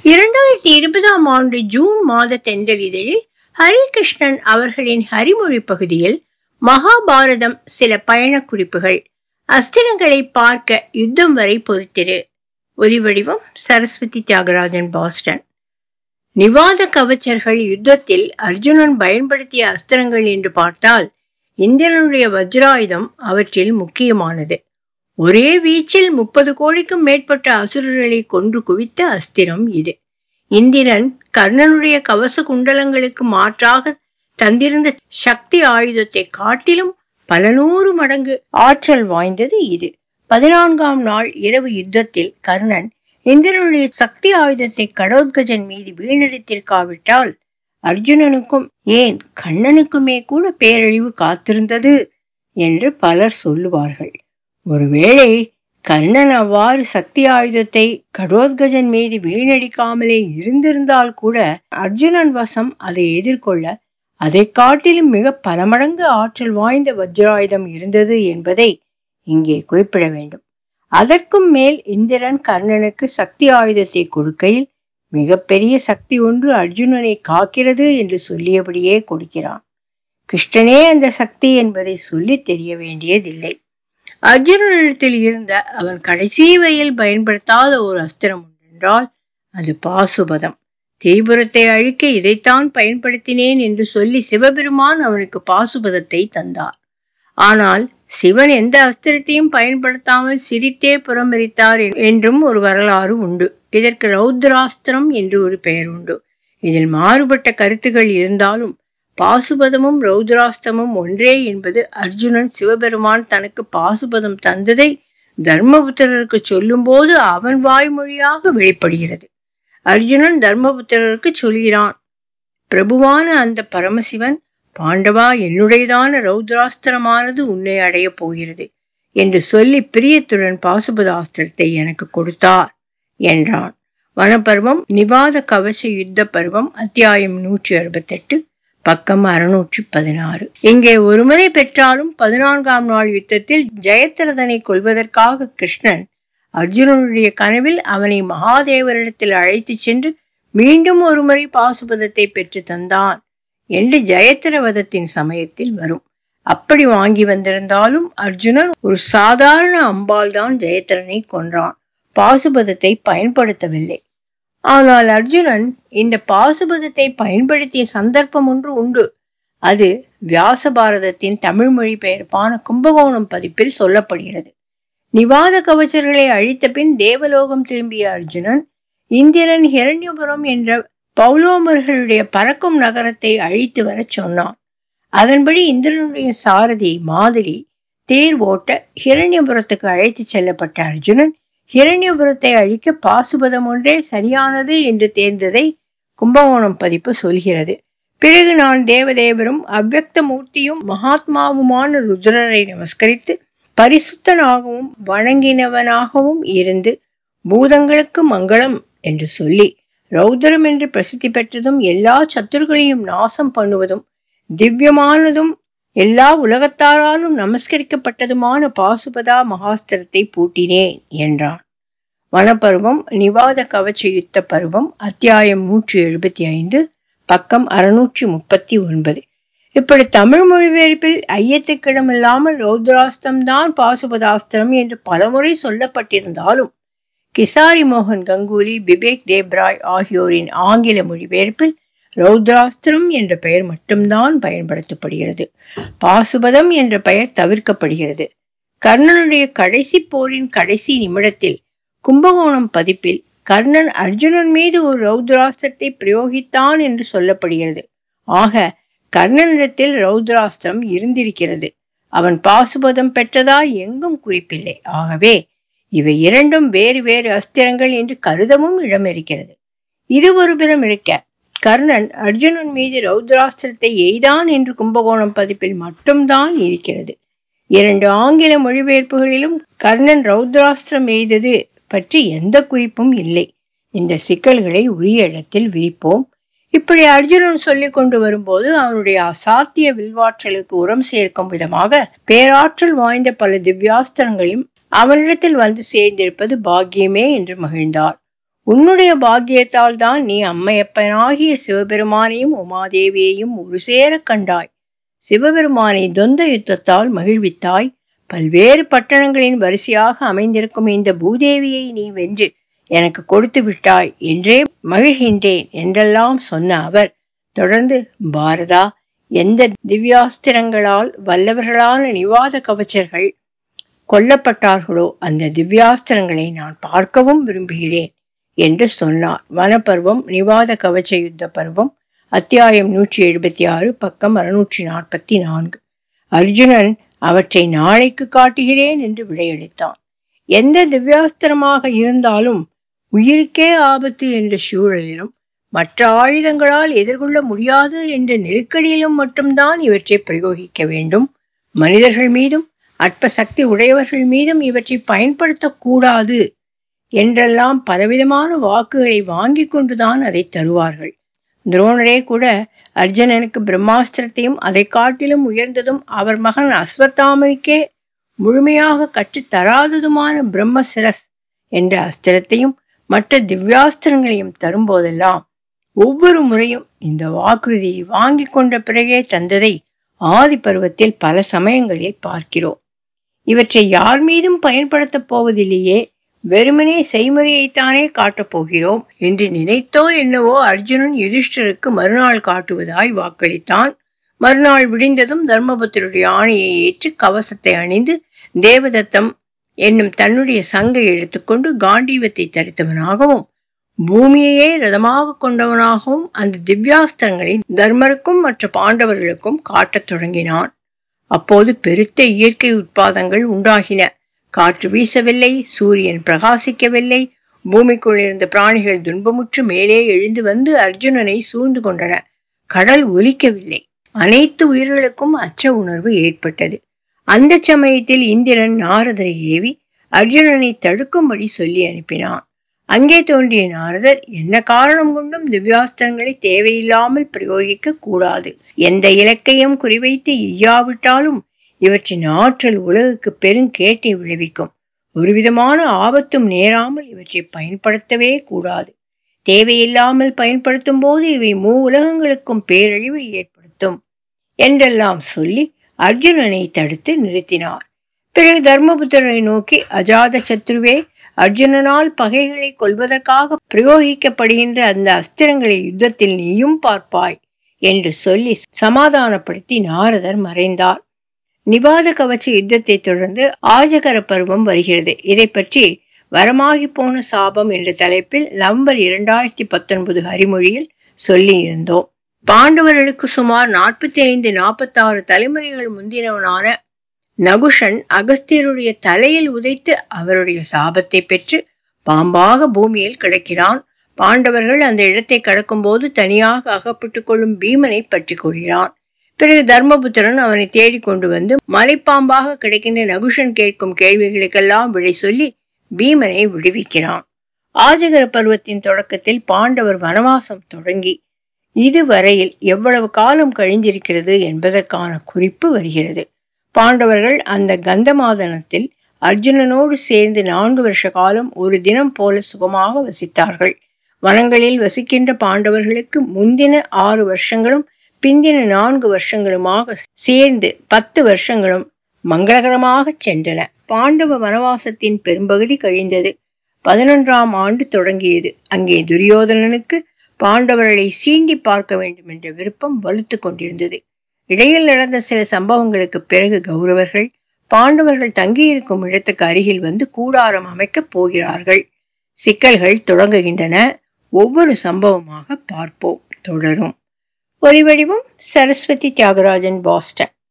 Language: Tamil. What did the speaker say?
இரண்டாயிரத்தி இருபதாம் ஆண்டு ஜூன் மாத தென்றலிதழில் ஹரிகிருஷ்ணன் அவர்களின் ஹரிமொழி பகுதியில் மகாபாரதம் சில பயண குறிப்புகள் அஸ்திரங்களை பார்க்க யுத்தம் வரை பொறுத்திரு ஒலிவடிவம் சரஸ்வதி தியாகராஜன் பாஸ்டன் நிவாத கவச்சர்கள் யுத்தத்தில் அர்ஜுனன் பயன்படுத்திய அஸ்திரங்கள் என்று பார்த்தால் இந்திரனுடைய வஜ்ராயுதம் அவற்றில் முக்கியமானது ஒரே வீச்சில் முப்பது கோடிக்கும் மேற்பட்ட அசுரர்களை கொன்று குவித்த அஸ்திரம் இது இந்திரன் கர்ணனுடைய கவச குண்டலங்களுக்கு மாற்றாக தந்திருந்த சக்தி ஆயுதத்தை காட்டிலும் பல நூறு மடங்கு ஆற்றல் வாய்ந்தது இது பதினான்காம் நாள் இரவு யுத்தத்தில் கர்ணன் இந்திரனுடைய சக்தி ஆயுதத்தை கடோத்கஜன் மீது வீணடித்திருக்காவிட்டால் அர்ஜுனனுக்கும் ஏன் கண்ணனுக்குமே கூட பேரழிவு காத்திருந்தது என்று பலர் சொல்லுவார்கள் ஒருவேளை கர்ணன் அவ்வாறு சக்தி ஆயுதத்தை கடோத்கஜன் மீது வீணடிக்காமலே இருந்திருந்தால் கூட அர்ஜுனன் வசம் அதை எதிர்கொள்ள அதை காட்டிலும் மிக பல மடங்கு ஆற்றல் வாய்ந்த வஜ்ராயுதம் இருந்தது என்பதை இங்கே குறிப்பிட வேண்டும் அதற்கும் மேல் இந்திரன் கர்ணனுக்கு சக்தி ஆயுதத்தை கொடுக்கையில் மிகப்பெரிய சக்தி ஒன்று அர்ஜுனனை காக்கிறது என்று சொல்லியபடியே கொடுக்கிறான் கிருஷ்ணனே அந்த சக்தி என்பதை சொல்லி தெரிய வேண்டியதில்லை அர்ஜுனனிடத்தில் இருந்த அவன் கடைசி வரையில் பயன்படுத்தாத ஒரு அஸ்திரம் என்றால் அது பாசுபதம் தேய்புரத்தை அழிக்க இதைத்தான் பயன்படுத்தினேன் என்று சொல்லி சிவபெருமான் அவனுக்கு பாசுபதத்தை தந்தார் ஆனால் சிவன் எந்த அஸ்திரத்தையும் பயன்படுத்தாமல் சிரித்தே புறமரித்தார் என்றும் ஒரு வரலாறு உண்டு இதற்கு ரௌத்ராஸ்திரம் என்று ஒரு பெயர் உண்டு இதில் மாறுபட்ட கருத்துகள் இருந்தாலும் பாசுபதமும் ரௌத்ராஸ்தமும் ஒன்றே என்பது அர்ஜுனன் சிவபெருமான் தனக்கு பாசுபதம் தந்ததை தர்மபுத்திரருக்கு சொல்லும்போது அவன் வாய்மொழியாக வெளிப்படுகிறது அர்ஜுனன் தர்மபுத்திரருக்கு சொல்கிறான் பிரபுவான அந்த பரமசிவன் பாண்டவா என்னுடையதான ரௌத்ராஸ்திரமானது உன்னை அடையப் போகிறது என்று சொல்லி பிரியத்துடன் பாசுபதாஸ்திரத்தை எனக்கு கொடுத்தார் என்றான் வனப்பருவம் நிவாத கவச யுத்த பருவம் அத்தியாயம் நூற்றி அறுபத்தெட்டு பக்கம் அறுநூற்றி பதினாறு இங்கே ஒருமுறை பெற்றாலும் பதினான்காம் நாள் யுத்தத்தில் ஜெயத்ரதனை கொல்வதற்காக கிருஷ்ணன் அர்ஜுனனுடைய கனவில் அவனை மகாதேவரிடத்தில் அழைத்துச் சென்று மீண்டும் ஒருமுறை பாசுபதத்தை பெற்று தந்தான் என்று ஜெயத்திரவதத்தின் சமயத்தில் வரும் அப்படி வாங்கி வந்திருந்தாலும் அர்ஜுனன் ஒரு சாதாரண அம்பால் தான் ஜெயத்திரனை கொன்றான் பாசுபதத்தை பயன்படுத்தவில்லை ஆனால் அர்ஜுனன் இந்த பாசுபதத்தை பயன்படுத்திய சந்தர்ப்பம் ஒன்று உண்டு அது வியாச பாரதத்தின் தமிழ் மொழிபெயர்ப்பான கும்பகோணம் பதிப்பில் சொல்லப்படுகிறது நிவாத கவச்சர்களை அழித்த பின் தேவலோகம் திரும்பிய அர்ஜுனன் இந்திரன் ஹிரண்யபுரம் என்ற பௌலோமர்களுடைய பறக்கும் நகரத்தை அழித்து வரச் சொன்னான் அதன்படி இந்திரனுடைய சாரதி மாதிரி தேர் ஓட்ட ஹிரண்யபுரத்துக்கு அழைத்து செல்லப்பட்ட அர்ஜுனன் ஹிரண்யபுரத்தை அழிக்க பாசுபதம் ஒன்றே சரியானது என்று தேர்ந்ததை கும்பகோணம் பதிப்பு சொல்கிறது பிறகு நான் தேவதேவரும் அவ்வக்த மூர்த்தியும் மகாத்மாவுமான ருத்ரரை நமஸ்கரித்து பரிசுத்தனாகவும் வணங்கினவனாகவும் இருந்து பூதங்களுக்கு மங்களம் என்று சொல்லி ரௌதரம் என்று பிரசித்தி பெற்றதும் எல்லா சத்துருகளையும் நாசம் பண்ணுவதும் திவ்யமானதும் எல்லா உலகத்தாராலும் நமஸ்கரிக்கப்பட்டதுமான பாசுபதா மகாஸ்திரத்தை பூட்டினேன் என்றான் வனப்பருவம் நிவாத கவச்ச யுத்த பருவம் அத்தியாயம் நூற்றி எழுபத்தி ஐந்து பக்கம் அறுநூற்றி முப்பத்தி ஒன்பது இப்படி தமிழ் மொழிபெயர்ப்பில் ஐயத்துக்கிடமில்லாமல் ரௌத்ராஸ்திரம் தான் பாசுபதாஸ்திரம் என்று பலமுறை சொல்லப்பட்டிருந்தாலும் கிசாரி மோகன் கங்குலி பிபேக் தேப்ராய் ஆகியோரின் ஆங்கில மொழிபெயர்ப்பில் ரௌத்ராஸ்திரம் என்ற பெயர் மட்டும்தான் பயன்படுத்தப்படுகிறது பாசுபதம் என்ற பெயர் தவிர்க்கப்படுகிறது கர்ணனுடைய கடைசி போரின் கடைசி நிமிடத்தில் கும்பகோணம் பதிப்பில் கர்ணன் அர்ஜுனன் மீது ஒரு ரௌத்ராஸ்திரத்தை பிரயோகித்தான் என்று சொல்லப்படுகிறது ஆக கர்ணனிடத்தில் ரௌத்ராஸ்திரம் இருந்திருக்கிறது அவன் பாசுபதம் பெற்றதா எங்கும் குறிப்பில்லை ஆகவே இவை இரண்டும் வேறு வேறு அஸ்திரங்கள் என்று கருதவும் இடம் இருக்கிறது இது ஒரு புறம் இருக்க கர்ணன் அர்ஜுனன் மீது ரௌத்ராஸ்திரத்தை எய்தான் என்று கும்பகோணம் பதிப்பில் மட்டும்தான் இருக்கிறது இரண்டு ஆங்கில மொழிபெயர்ப்புகளிலும் கர்ணன் ரௌத்ராஸ்திரம் எய்தது பற்றி எந்த குறிப்பும் இல்லை இந்த சிக்கல்களை உரிய இடத்தில் விரிப்போம் இப்படி அர்ஜுனன் சொல்லிக் கொண்டு வரும்போது அவனுடைய அசாத்திய வில்வாற்றலுக்கு உரம் சேர்க்கும் விதமாக பேராற்றல் வாய்ந்த பல திவ்யாஸ்திரங்களையும் அவனிடத்தில் வந்து சேர்ந்திருப்பது பாக்கியமே என்று மகிழ்ந்தார் உன்னுடைய பாக்கியத்தால் தான் நீ அம்மையப்பனாகிய சிவபெருமானையும் உமாதேவியையும் ஒரு சேர கண்டாய் சிவபெருமானை தொந்த யுத்தத்தால் மகிழ்வித்தாய் பல்வேறு பட்டணங்களின் வரிசையாக அமைந்திருக்கும் இந்த பூதேவியை நீ வென்று எனக்கு கொடுத்து விட்டாய் என்றே மகிழ்கின்றேன் என்றெல்லாம் சொன்ன அவர் தொடர்ந்து பாரதா எந்த திவ்யாஸ்திரங்களால் வல்லவர்களான நிவாத கவச்சர்கள் கொல்லப்பட்டார்களோ அந்த திவ்யாஸ்திரங்களை நான் பார்க்கவும் விரும்புகிறேன் என்று சொன்னார் வனப்பருவம் நிவாத கவச்ச யுத்த பருவம் அத்தியாயம் நூற்றி எழுபத்தி ஆறு பக்கம் அறுநூற்றி நாற்பத்தி நான்கு அர்ஜுனன் அவற்றை நாளைக்கு காட்டுகிறேன் என்று விடையளித்தான் எந்த திவ்யாஸ்திரமாக இருந்தாலும் உயிருக்கே ஆபத்து என்ற சூழலிலும் மற்ற ஆயுதங்களால் எதிர்கொள்ள முடியாது என்ற நெருக்கடியிலும் மட்டும்தான் இவற்றை பிரயோகிக்க வேண்டும் மனிதர்கள் மீதும் அற்ப சக்தி உடையவர்கள் மீதும் இவற்றை பயன்படுத்தக்கூடாது என்றெல்லாம் பலவிதமான வாக்குகளை வாங்கி கொண்டுதான் அதை தருவார்கள் துரோணரே கூட அர்ஜுனனுக்கு பிரம்மாஸ்திரத்தையும் அதை காட்டிலும் உயர்ந்ததும் அவர் மகன் அஸ்வத்தாமனுக்கே முழுமையாக கற்றுத் தராததுமான பிரம்மசிரஸ் என்ற அஸ்திரத்தையும் மற்ற திவ்யாஸ்திரங்களையும் தரும்போதெல்லாம் ஒவ்வொரு முறையும் இந்த வாக்குறுதியை வாங்கி கொண்ட பிறகே தந்ததை ஆதி பருவத்தில் பல சமயங்களில் பார்க்கிறோம் இவற்றை யார் மீதும் பயன்படுத்தப் போவதில்லையே வெறுமனே செய்முறையைத்தானே காட்டப் போகிறோம் என்று நினைத்தோ என்னவோ அர்ஜுனன் யுதிஷ்டருக்கு மறுநாள் காட்டுவதாய் வாக்களித்தான் மறுநாள் விடிந்ததும் தர்மபுத்தருடைய ஆணையை ஏற்று கவசத்தை அணிந்து தேவதத்தம் என்னும் தன்னுடைய சங்கை எடுத்துக்கொண்டு காண்டீவத்தை தரித்தவனாகவும் பூமியையே ரதமாக கொண்டவனாகவும் அந்த திவ்யாஸ்திரங்களை தர்மருக்கும் மற்ற பாண்டவர்களுக்கும் காட்டத் தொடங்கினான் அப்போது பெருத்த இயற்கை உட்பாதங்கள் உண்டாகின காற்று வீசவில்லை சூரியன் பிரகாசிக்கவில்லை பூமிக்குள் இருந்த பிராணிகள் துன்பமுற்று மேலே எழுந்து வந்து அர்ஜுனனை சூழ்ந்து கொண்டன கடல் ஒலிக்கவில்லை அனைத்து உயிர்களுக்கும் அச்ச உணர்வு ஏற்பட்டது அந்த சமயத்தில் இந்திரன் நாரதரை ஏவி அர்ஜுனனை தடுக்கும்படி சொல்லி அனுப்பினான் அங்கே தோன்றிய நாரதர் என்ன காரணம் கொண்டும் திவ்யாஸ்திரங்களை தேவையில்லாமல் பிரயோகிக்க கூடாது எந்த இலக்கையும் குறிவைத்து ஈயாவிட்டாலும் இவற்றின் ஆற்றல் உலகுக்கு பெருங்கேட்டை விளைவிக்கும் ஒருவிதமான ஆபத்தும் நேராமல் இவற்றை பயன்படுத்தவே கூடாது தேவையில்லாமல் பயன்படுத்தும் போது இவை மூ உலகங்களுக்கும் பேரழிவை ஏற்படுத்தும் என்றெல்லாம் சொல்லி அர்ஜுனனை தடுத்து நிறுத்தினார் பிறகு தர்மபுத்திரரை நோக்கி அஜாத சத்ருவே அர்ஜுனனால் பகைகளை கொல்வதற்காக பிரயோகிக்கப்படுகின்ற அந்த அஸ்திரங்களை யுத்தத்தில் நீயும் பார்ப்பாய் என்று சொல்லி சமாதானப்படுத்தி நாரதர் மறைந்தார் நிவாத கவச்ச யுத்தத்தை தொடர்ந்து ஆஜகர பருவம் வருகிறது இதை பற்றி வரமாகி போன சாபம் என்ற தலைப்பில் நவம்பர் இரண்டாயிரத்தி பத்தொன்பது ஹரிமொழியில் சொல்லி இருந்தோம் பாண்டவர்களுக்கு சுமார் நாற்பத்தி ஐந்து நாற்பத்தி ஆறு தலைமுறைகள் முந்தினவனான நகுஷன் அகஸ்தியருடைய தலையில் உதைத்து அவருடைய சாபத்தை பெற்று பாம்பாக பூமியில் கிடக்கிறான் பாண்டவர்கள் அந்த இடத்தை கடக்கும்போது தனியாக அகப்பட்டுக் கொள்ளும் பீமனை பற்றி கொள்கிறான் பிறகு தர்மபுத்திரன் அவனை தேடிக் கொண்டு வந்து மலைப்பாம்பாக கிடைக்கின்ற நகுஷன் கேட்கும் கேள்விகளுக்கெல்லாம் விடை சொல்லி பீமனை விடுவிக்கிறான் ஆஜகர பருவத்தின் தொடக்கத்தில் பாண்டவர் வனவாசம் தொடங்கி இதுவரையில் எவ்வளவு காலம் கழிந்திருக்கிறது என்பதற்கான குறிப்பு வருகிறது பாண்டவர்கள் அந்த கந்தமாதனத்தில் அர்ஜுனனோடு சேர்ந்து நான்கு வருஷ காலம் ஒரு தினம் போல சுகமாக வசித்தார்கள் வனங்களில் வசிக்கின்ற பாண்டவர்களுக்கு முந்தின ஆறு வருஷங்களும் பிந்தின நான்கு வருஷங்களுமாக சேர்ந்து பத்து வருஷங்களும் மங்களகரமாக சென்றன பாண்டவ வனவாசத்தின் பெரும்பகுதி கழிந்தது பதினொன்றாம் ஆண்டு தொடங்கியது அங்கே துரியோதனனுக்கு பாண்டவர்களை சீண்டி பார்க்க வேண்டும் என்ற விருப்பம் வலுத்து கொண்டிருந்தது இடையில் நடந்த சில சம்பவங்களுக்கு பிறகு கௌரவர்கள் பாண்டவர்கள் தங்கியிருக்கும் இடத்துக்கு அருகில் வந்து கூடாரம் அமைக்கப் போகிறார்கள் சிக்கல்கள் தொடங்குகின்றன ஒவ்வொரு சம்பவமாக பார்ப்போம் தொடரும் ஒலிவடிவம் சரஸ்வதி தியாகராஜன் பாஸ்டன்